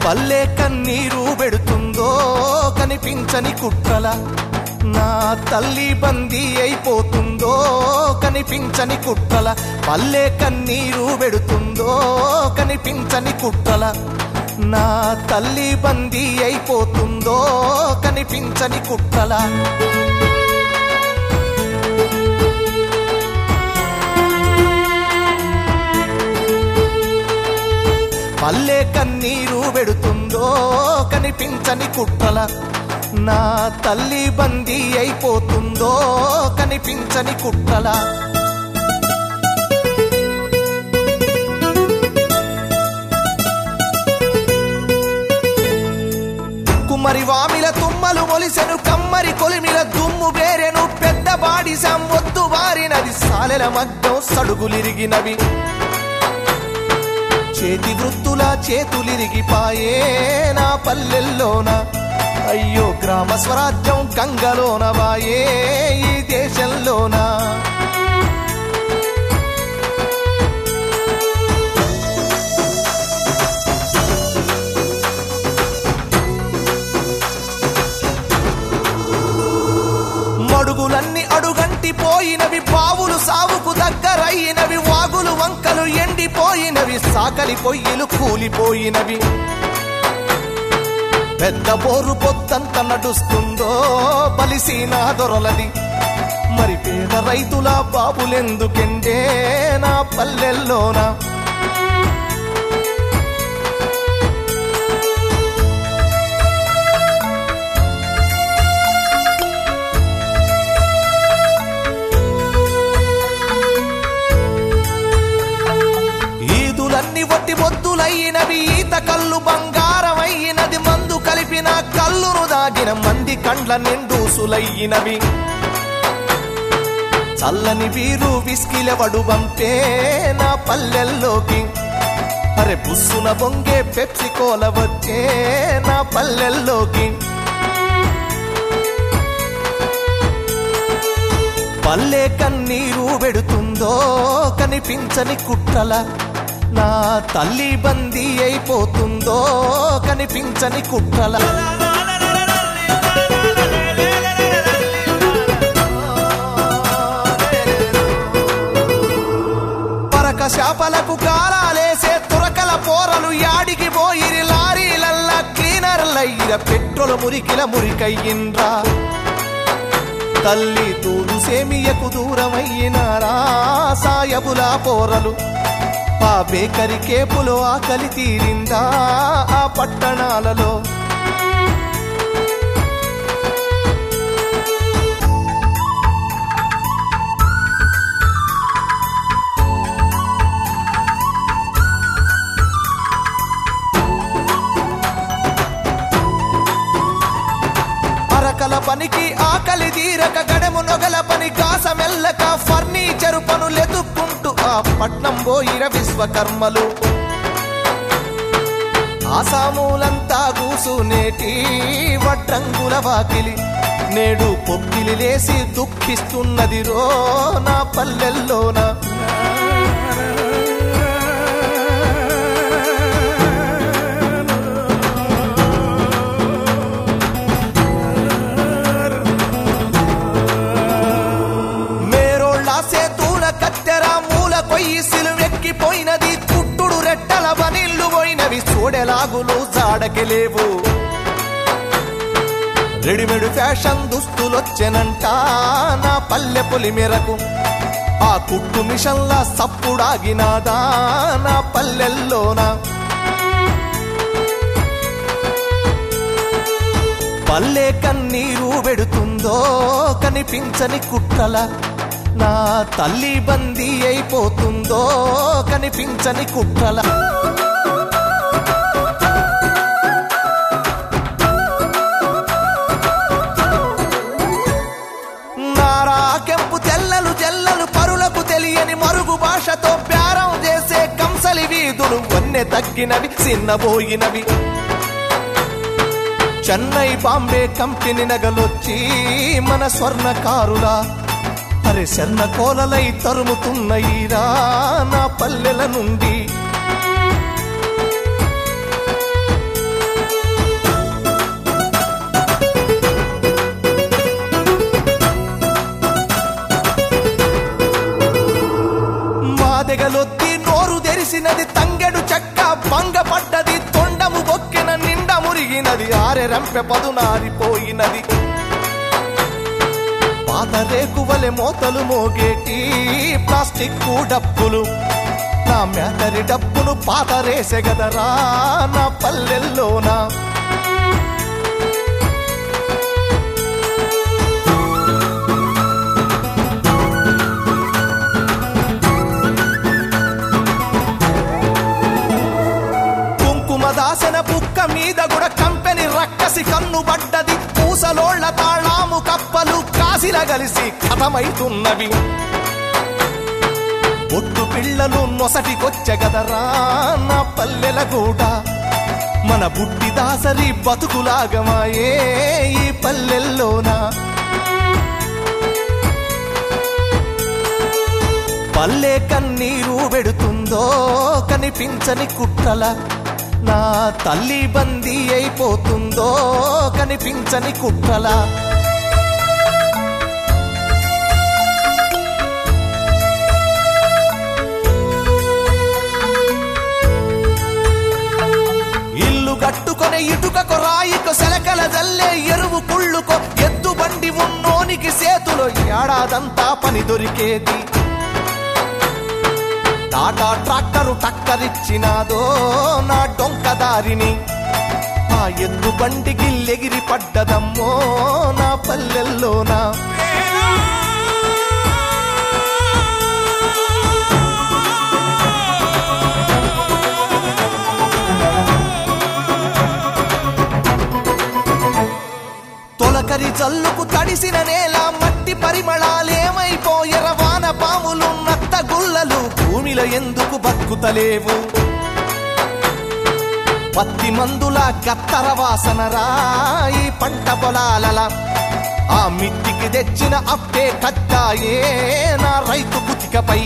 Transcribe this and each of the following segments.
పల్లె కన్నీరు పెడుతుందో కనిపించని కుట్రల నా తల్లి బందీ అయిపోతుందో కనిపించని కుట్రల పల్లె కన్నీరు పెడుతుందో కనిపించని కుట్రల నా తల్లి బందీ అయిపోతుందో కనిపించని కుట్రల పల్లె కన్నీరు పెడుతుందో కనిపించని కుట్రల నా తల్లి బందీ అయిపోతుందో కనిపించని కుట్రల కుమ్మరి వామిల తుమ్మలు మొలిసెను కమ్మరి కొలిమిల దుమ్ము బేరెను పెద్ద బాడి సంవొద్దు బారినది సాలెల మగ్గం సడుగులిరిగినవి చేతి వృత్తుల చేతులిరిగిపాయే నా పల్లెల్లోన అయ్యో గ్రామ స్వరాజ్యం గంగలోన వాయే ఈ దేశంలోన మడుగులన్నీ అడుగంటి పోయినవి బావులు సావుకు దగ్గరయినవి వాగులు వంకలు ఎండిపోయినవి సాకలి పొయ్యిలు కూలిపోయినవి పెద్ద బోరు పొద్దంత నడుస్తుందో బలిసీనా దొరలది మరి పేద రైతుల బాబులెందుకెండే నా పల్లెల్లోనా ఈదులన్నీ వట్టి వద్దులయ్యినవి ఈత కళ్ళు బంగారమయ్యినది మందు కలిపిన కల్లును దాగిన మంది కండ్ల నిండూసులయ్యినవి చల్లని వీరు విస్కిలవడు పంపే నా పల్లెల్లోకి అరే బుస్సున బొంగే పెప్సి కోల వచ్చే నా పల్లెల్లోకి పల్లె కన్నీరు పెడుతుందో కనిపించని కుట్రల నా తల్లి బందీ అయిపోతుందో కనిపించని కుట్రల పరక శాపలకు కాలాలేసే తురకల పోరలు యాడికి పోయిరి లారీలల్ల క్లీనర్లయ్యిర పెట్రోల్ మురికిల మురికయ్యిండ్రా తల్లి తూడు సేమియకు దూరమయ్యినారా సాయబులా పోరలు ఆ బేకరి కేపులో ఆకలి తీరిందా ఆ పట్టణాలలో అరకల పనికి ఆకలి తీరక గడము నొగల పని కాసమెల్లక ఫర్నిచరు పనులెతుక్కుంటూ ఆ పట్నం పోయిర విశ్వకర్మలు ఆసామూలంతా కూసునేటి వడ్రంగుల వాకిలి నేడు పొక్కిలి లేసి దుఃఖిస్తున్నది రో నా పల్లెల్లోన మేరోళ్ళ సేతూల కత్తెర మూల కొయ్యి సిలువెక్కిపోయినది తుట్టుడు రెట్టల బనిల్లు పోయినవి చూడెలాగులు జాడకెలేవు రెడీమేడ్ ఫ్యాషన్ దుస్తులొచ్చెనంట నా పల్లె పొలి మేరకు ఆ కుట్టు మిషన్ల సప్పుడాగినాదా నా పల్లెల్లోనా పల్లె కన్నీరు పెడుతుందో కనిపించని కుట్రల నా తల్లి బందీ అయిపోతుందో కనిపించని కుట్రల నారా కెంపు తెల్లలు జల్లలు పరులకు తెలియని మరుగు భాషతో ప్యారం చేసే కంసలి వీధులు వన్నె తగ్గినవి చిన్నబోయినవి చెన్నై బాంబే కంపెనీ నగలొచ్చి మన స్వర్ణకారులా అరే చెన్న కోలలై తరుముతున్నయిరా నా పల్లెల నుండి మెరిసినది తంగెడు చెక్క భంగపడ్డది తొండము బొక్కెన నిండ మురిగినది ఆరె రంపె పదునారిపోయినది పాత రేకువలె మోతలు మోగేటి ప్లాస్టిక్ డప్పులు నా మేతరి డప్పును పాత రేసెగదరా నా పల్లెల్లోనా కుంకుమ దాసన బుక్క మీద కూడా కంపెని రక్కసి కన్ను పడ్డది పూసలోళ్ల తాళాము కప్పలు కాసిల కలిసి కథమైతున్నవి ఒట్టు పిల్లలు నొసటికొచ్చగదరా నా పల్లెల కూడా మన బుట్టి దాసరి బతుకులాగమాయే ఈ పల్లెల్లోనా పల్లె కన్నీరు పెడుతుందో కనిపించని కుట్రల నా తల్లి బందీ అయిపోతుందో కనిపించని కుట్రల ఇల్లు కట్టుకొని ఇటుకకు రాయికు సెలకల జల్లే ఎరువు కుళ్ళుకో ఎద్దు బండి ఉన్నోనికి సేతులో ఏడాదంతా పని దొరికేది టాటా ట్రాక్టరు టక్కరిచ్చినాదో నా డొంక దారిని ఆ ఎద్దు బండికి లెగిరి పడ్డదమ్మో నా పల్లెల్లోనా తొలకరి జల్లుకు తడిసిన నేల మట్టి పరిమళాలేమైపోయర వాన పాములు నత్త గుల్లలు భూమిలో ఎందుకు బతుకుతలేవు పత్తి మందుల గత్తర వాసనరా ఈ పంట పొలాలల ఆ మిట్టికి తెచ్చిన అప్పే కట్టాయే నా రైతు కుతికపై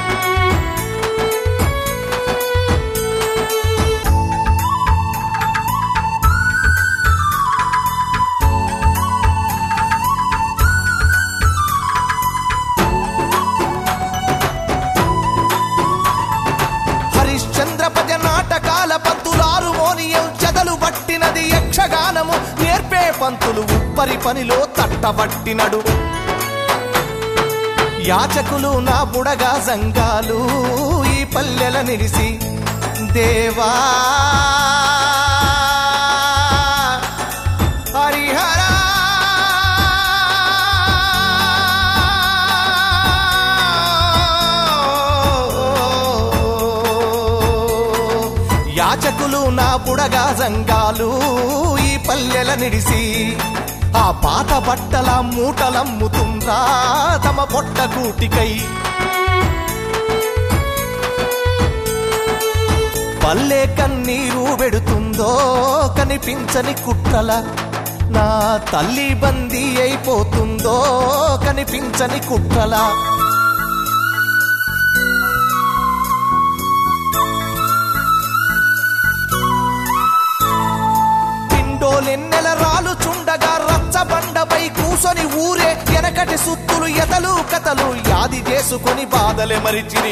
హరిశ్చంద్ర పద నాటకాల పంతులారు మోనియం చెదలు పట్టినది యక్షగానము నేర్పే పంతులు ఉప్పరి పనిలో తట్టబట్టినడు యాచకులు నా బుడగా సంఘాలు ఈ పల్లెల నిలిసి దేవా హరిహరా యాచకులు నా బుడగా సంఘాలు ఈ పల్లెల నిడిసి ఆ పాత బట్టల మూటలమ్ముతుండ్రా తమ పొట్ట కూటికై పల్లె కన్నీరు పెడుతుందో కనిపించని కుట్రల నా తల్లి బందీ అయిపోతుందో కనిపించని కుట్రల పిండోలెన్నెల రాలు చుండగా రచ్చబండపై కూసొని ఊరే వెనకటి సుత్తులు ఎతలు కథలు యాది చేసుకొని బాధలే మరిచిరి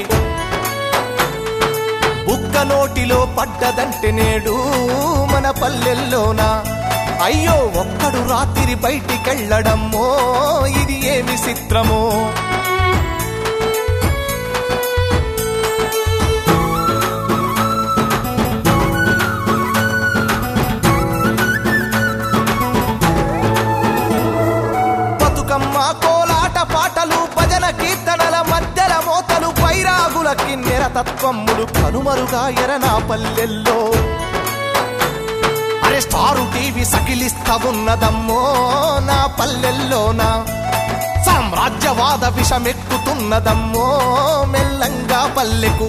బుక్క నోటిలో పడ్డదంటే నేడు మన పల్లెల్లోనా అయ్యో ఒక్కడు రాత్రి బయటికెళ్ళడమ్మో ఇది ఏమి చిత్రమో బతుకమ్మ కోలాట పాటలు భజన కీర్తనల మధ్యల మోతలు పైరాగుల కిన్నెర తత్వమ్ములు కనుమరుగా ఎరనా పల్లెల్లో అరే స్టారు టీవీ సకిలిస్తా ఉన్నదమ్మో నా పల్లెల్లోనా సామ్రాజ్యవాద విషమెక్కుతున్నదమ్మో మెల్లంగా పల్లెకు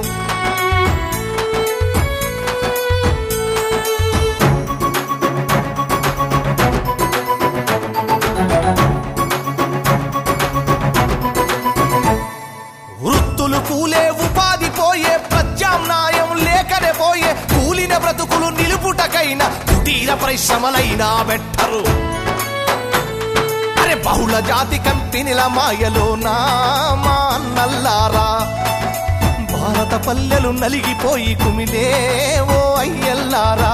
వృత్తులు కూలే ఉపాధి పోయే ప్రత్యామ్నాయం లేకనే పోయే కూలిన బ్రతుకులు నిలుపుటకైన కుటీర పరిశ్రమలైనా పెట్టరు అరే బహుళ జాతి కంపెనీల మాయలోనా మా అన్నల్లారా భారత పల్లెలు నలిగిపోయి కుమిలే ఓ అయ్యల్లారా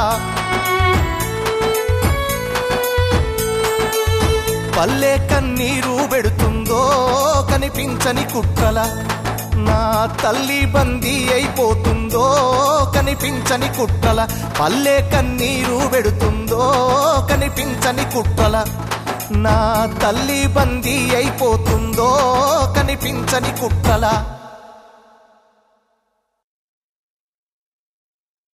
పల్లె కన్నీరు పెడుతుందో కనిపించని కుట్రల నా తల్లి బందీ అయిపోతుందో కనిపించని కుట్రల పల్లె కన్నీరు పెడుతుందో కనిపించని కుట్రల నా తల్లి బందీ అయిపోతుందో కనిపించని కుట్రల